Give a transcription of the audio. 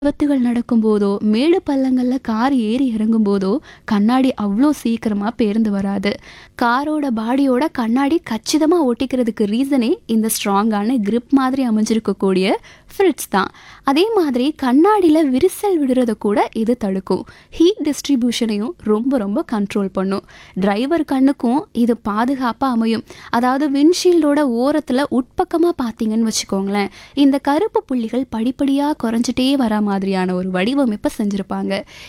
விபத்துகள் நடக்கும்போதோ மேடு பள்ளங்கள்ல கார் ஏறி இறங்கும்போதோ கண்ணாடி அவ்வளோ சீக்கிரமா பேர்ந்து வராது காரோட பாடியோட கண்ணாடி கச்சிதமா ஒட்டிக்கிறதுக்கு ரீசனே இந்த ஸ்ட்ராங்கான grip மாதிரி அமைஞ்சிருக்கக்கூடிய ஃப்ரிட்ஸ் தான் அதே மாதிரி கண்ணாடியில் விரிசல் விடுறத கூட இது தடுக்கும் ஹீட் டிஸ்ட்ரிபியூஷனையும் ரொம்ப ரொம்ப கண்ட்ரோல் பண்ணும் டிரைவர் கண்ணுக்கும் இது பாதுகாப்பாக அமையும் அதாவது விண்ட்ஷீல்டோட ஓரத்தில் உட்பக்கமாக பார்த்தீங்கன்னு வச்சுக்கோங்களேன் இந்த கருப்பு புள்ளிகள் படிப்படியாக குறைஞ்சிட்டே வர மாதிரியான ஒரு வடிவமைப்பை செஞ்சுருப்பாங்க